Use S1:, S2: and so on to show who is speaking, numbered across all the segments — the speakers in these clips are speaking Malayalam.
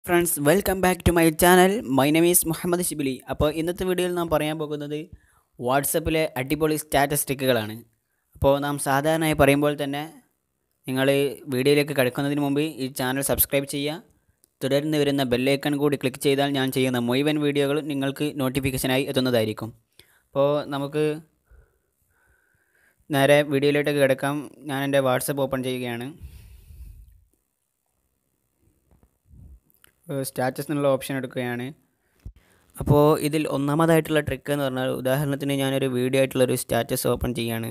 S1: friends welcome back to my channel my name is Muhammad Shibili അപ്പോൾ ഇന്നത്തെ വീഡിയോയിൽ നാം പറയാൻ പോകുന്നത് വാട്സപ്പിലെ അടിപൊളി സ്റ്റാറ്റസ്റ്റിക്കുകളാണ് അപ്പോൾ നാം സാധാരണയായി പറയുമ്പോൾ തന്നെ നിങ്ങൾ വീഡിയോയിലേക്ക് കിടക്കുന്നതിന് മുമ്പ് ഈ ചാനൽ സബ്സ്ക്രൈബ് ചെയ്യുക തുടർന്ന് വരുന്ന ബെല്ലൈക്കൺ കൂടി ക്ലിക്ക് ചെയ്താൽ ഞാൻ ചെയ്യുന്ന മുഴുവൻ വീഡിയോകളും നിങ്ങൾക്ക് നോട്ടിഫിക്കേഷനായി എത്തുന്നതായിരിക്കും അപ്പോൾ നമുക്ക് നേരെ വീഡിയോയിലോട്ടേക്ക് കിടക്കാം ഞാൻ എൻ്റെ വാട്സപ്പ് ഓപ്പൺ ചെയ്യുകയാണ് സ്റ്റാറ്റസ് എന്നുള്ള ഓപ്ഷൻ എടുക്കുകയാണ് അപ്പോൾ ഇതിൽ ഒന്നാമതായിട്ടുള്ള ട്രിക്ക് എന്ന് പറഞ്ഞാൽ ഉദാഹരണത്തിന് ഞാനൊരു വീഡിയോ ആയിട്ടുള്ളൊരു സ്റ്റാറ്റസ് ഓപ്പൺ ചെയ്യാണ്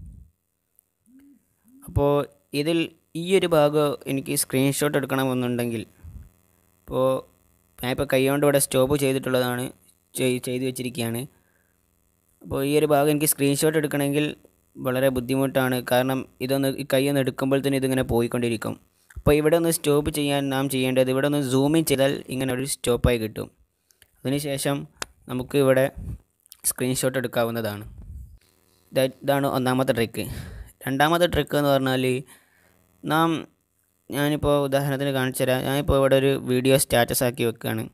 S1: അപ്പോൾ ഇതിൽ ഈ ഒരു ഭാഗം എനിക്ക് സ്ക്രീൻഷോട്ട് എടുക്കണമെന്നുണ്ടെങ്കിൽ ഇപ്പോൾ ഞാനിപ്പോൾ കൈകൊണ്ട് ഇവിടെ സ്റ്റോപ്പ് ചെയ്തിട്ടുള്ളതാണ് ചെയ് ചെയ്ത് വെച്ചിരിക്കുകയാണ് അപ്പോൾ ഈ ഒരു ഭാഗം എനിക്ക് സ്ക്രീൻഷോട്ട് എടുക്കണമെങ്കിൽ വളരെ ബുദ്ധിമുട്ടാണ് കാരണം ഇതൊന്ന് ഈ കൈ ഒന്ന് എടുക്കുമ്പോൾ തന്നെ ഇതിങ്ങനെ പോയിക്കൊണ്ടിരിക്കും അപ്പോൾ ഇവിടെ ഒന്ന് സ്റ്റോപ്പ് ചെയ്യാൻ നാം ചെയ്യേണ്ടത് ഇവിടെ ഒന്ന് സൂമിൻ ചെയ്താൽ ഇങ്ങനെ ഒരു സ്റ്റോപ്പായി കിട്ടും അതിനുശേഷം നമുക്ക് ഇവിടെ സ്ക്രീൻഷോട്ട് എടുക്കാവുന്നതാണ് ഇതാ- ഇതാണ് ഒന്നാമത്തെ ട്രിക്ക് രണ്ടാമത്തെ ട്രിക്ക് എന്ന് പറഞ്ഞാൽ നാം ഞാനിപ്പോൾ ഉദാഹരണത്തിന് കാണിച്ചു തരാം ഞാനിപ്പോൾ ഇവിടെ ഒരു വീഡിയോ സ്റ്റാറ്റസ് ആക്കി വെക്കുകയാണ്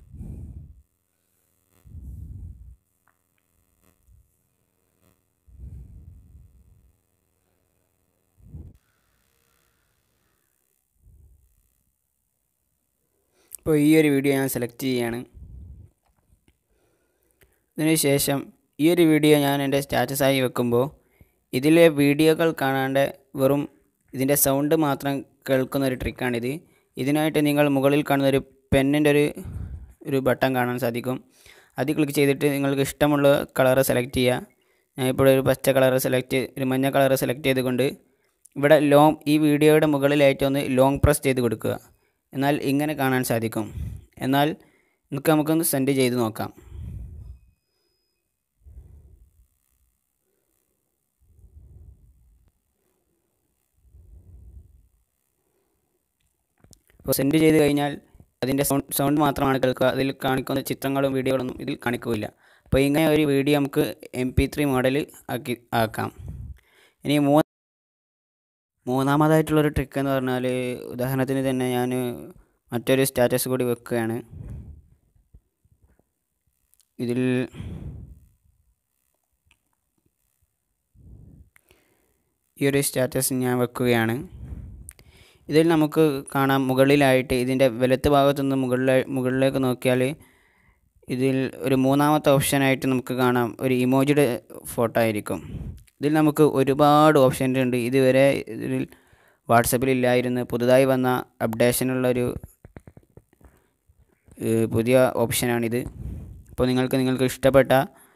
S1: ഇപ്പോൾ ഈ ഒരു വീഡിയോ ഞാൻ സെലക്ട് ചെയ്യുകയാണ് ഇതിന് ശേഷം ഈ ഒരു വീഡിയോ ഞാൻ എൻ്റെ സ്റ്റാറ്റസായി വെക്കുമ്പോൾ ഇതിലെ വീഡിയോകൾ കാണാണ്ട് വെറും ഇതിൻ്റെ സൗണ്ട് മാത്രം കേൾക്കുന്ന ഒരു ട്രിക്കാണിത് ഇതിനായിട്ട് നിങ്ങൾ മുകളിൽ കാണുന്ന ഒരു പെന്നിൻ്റെ ഒരു ഒരു ബട്ടൺ കാണാൻ സാധിക്കും അത് ക്ലിക്ക് ചെയ്തിട്ട് നിങ്ങൾക്ക് ഇഷ്ടമുള്ള കളറ് സെലക്ട് ചെയ്യുക ഞാനിപ്പോൾ ഒരു പച്ച കളറ് സെലക്ട് ഒരു മഞ്ഞ കളറ് സെലക്ട് ചെയ്തുകൊണ്ട് ഇവിടെ ലോങ് ഈ വീഡിയോയുടെ മുകളിലായിട്ട് ഒന്ന് ലോങ് പ്രസ് ചെയ്ത് കൊടുക്കുക എന്നാൽ ഇങ്ങനെ കാണാൻ സാധിക്കും എന്നാൽ നമുക്ക് നമുക്കൊന്ന് സെൻഡ് ചെയ്ത് നോക്കാം അപ്പോൾ സെൻഡ് ചെയ്ത് കഴിഞ്ഞാൽ അതിൻ്റെ സൗണ്ട് സൗണ്ട് മാത്രമാണ് കേൾക്കുക അതിൽ കാണിക്കുന്ന ചിത്രങ്ങളും വീഡിയോകളൊന്നും ഇതിൽ കാണിക്കില്ല അപ്പോൾ ഇങ്ങനെ ഒരു വീഡിയോ നമുക്ക് എം പി ത്രീ മോഡൽ ആക്കി ആക്കാം ഇനി മൂന്ന് മൂന്നാമതായിട്ടുള്ളൊരു ട്രിക്ക് എന്ന് പറഞ്ഞാൽ ഉദാഹരണത്തിന് തന്നെ ഞാൻ മറ്റൊരു സ്റ്റാറ്റസ് കൂടി വെക്കുകയാണ് ഇതിൽ ഈ ഒരു സ്റ്റാറ്റസ് ഞാൻ വെക്കുകയാണ് ഇതിൽ നമുക്ക് കാണാം മുകളിലായിട്ട് ഇതിൻ്റെ വലത്ത് ഭാഗത്തുനിന്ന് മുകളിലെ മുകളിലേക്ക് നോക്കിയാൽ ഇതിൽ ഒരു മൂന്നാമത്തെ ഓപ്ഷനായിട്ട് നമുക്ക് കാണാം ഒരു ഇമോജിയുടെ ഫോട്ടോ ആയിരിക്കും ഇതിൽ നമുക്ക് ഒരുപാട് ഓപ്ഷൻസ് ഉണ്ട് ഇതുവരെ ഇതിൽ വാട്സപ്പിൽ ഇല്ലായിരുന്നു പുതുതായി വന്ന അപ്ഡേഷനുള്ളൊരു ഏഹ്, പുതിയ ഓപ്ഷനാണിത് അപ്പോൾ നിങ്ങൾക്ക് നിങ്ങൾക്ക് ഇഷ്ടപ്പെട്ട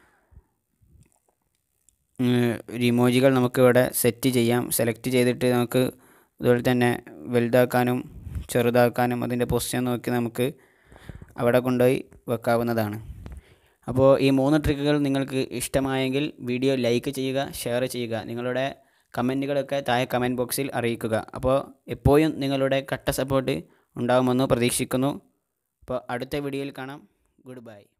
S1: ഉം, ഒരു ഇമോജികൾ നമുക്കിവിടെ സെറ്റ് ചെയ്യാം സെലക്ട് ചെയ്തിട്ട് നമുക്ക് അതുപോലെ തന്നെ വലുതാക്കാനും ചെറുതാക്കാനും അതിൻ്റെ പൊസിഷൻ നോക്കി നമുക്ക് അവിടെ കൊണ്ടുപോയി വെക്കാവുന്നതാണ് അപ്പോൾ ഈ മൂന്ന് ട്രിക്കുകൾ നിങ്ങൾക്ക് ഇഷ്ടമായെങ്കിൽ വീഡിയോ ലൈക്ക് ചെയ്യുക ഷെയർ ചെയ്യുക നിങ്ങളുടെ കമൻറ്റുകളൊക്കെ താഴെ കമൻറ്റ് ബോക്സിൽ അറിയിക്കുക അപ്പോൾ എപ്പോഴും നിങ്ങളുടെ കട്ട സപ്പോർട്ട് ഉണ്ടാകുമെന്ന് പ്രതീക്ഷിക്കുന്നു അപ്പോൾ അടുത്ത വീഡിയോയിൽ കാണാം ഗുഡ് ബൈ